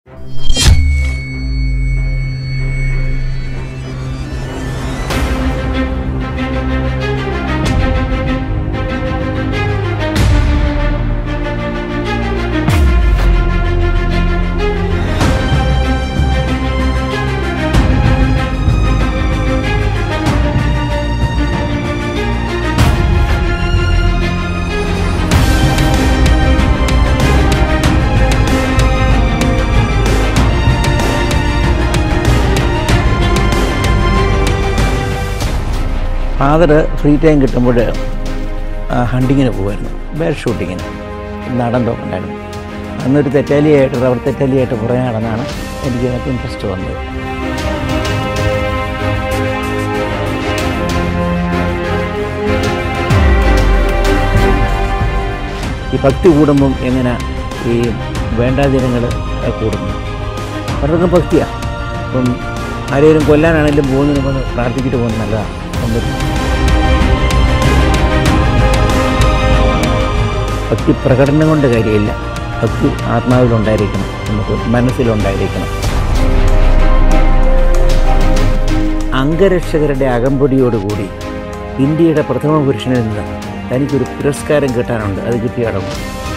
father free time കിട്ടുമ്പോൾ ഹണ്ടിങ്ങിന് പോകുമായിരുന്നു bare ഷൂട്ടിങ്ങിന് നാടൻ തോക്കുണ്ടായിരുന്നു അന്നൊരു തെറ്റാലിയായിട്ട് റബ്ബർ തെറ്റാലിയായിട്ട് കുറേ നടന്നാണ് എനിക്ക് അതിനകത്ത് ഇൻട്രസ്റ്റ് വന്നത് ഈ ഭക്തി കൂടുമ്പം എങ്ങനെ ഈ വേണ്ടാദിനങ്ങൾ കൂടുന്നു പലർക്കും ഭക്തിയാണ് ഇപ്പം ആരെയും കൊല്ലാനാണെങ്കിലും പോകുന്നതിന് മുമ്പ് പ്രാർത്ഥിച്ചിട്ട് പോകുന്നത് നല്ലതാണ് അപ്പം ഭക്തി പ്രകടനം കൊണ്ട് കാര്യമില്ല ഭക്തി ആത്മാവിലുണ്ടായിരിക്കണം നമുക്ക് മനസ്സിലുണ്ടായിരിക്കണം അംഗരക്ഷകരുടെ അകമ്പടിയോടുകൂടി ഇന്ത്യയുടെ പ്രഥമ പുരുഷനിൽ നിന്ന് തനിക്കൊരു പുരസ്കാരം കിട്ടാനുണ്ട് അത് കിട്ടിയ അടങ്ങും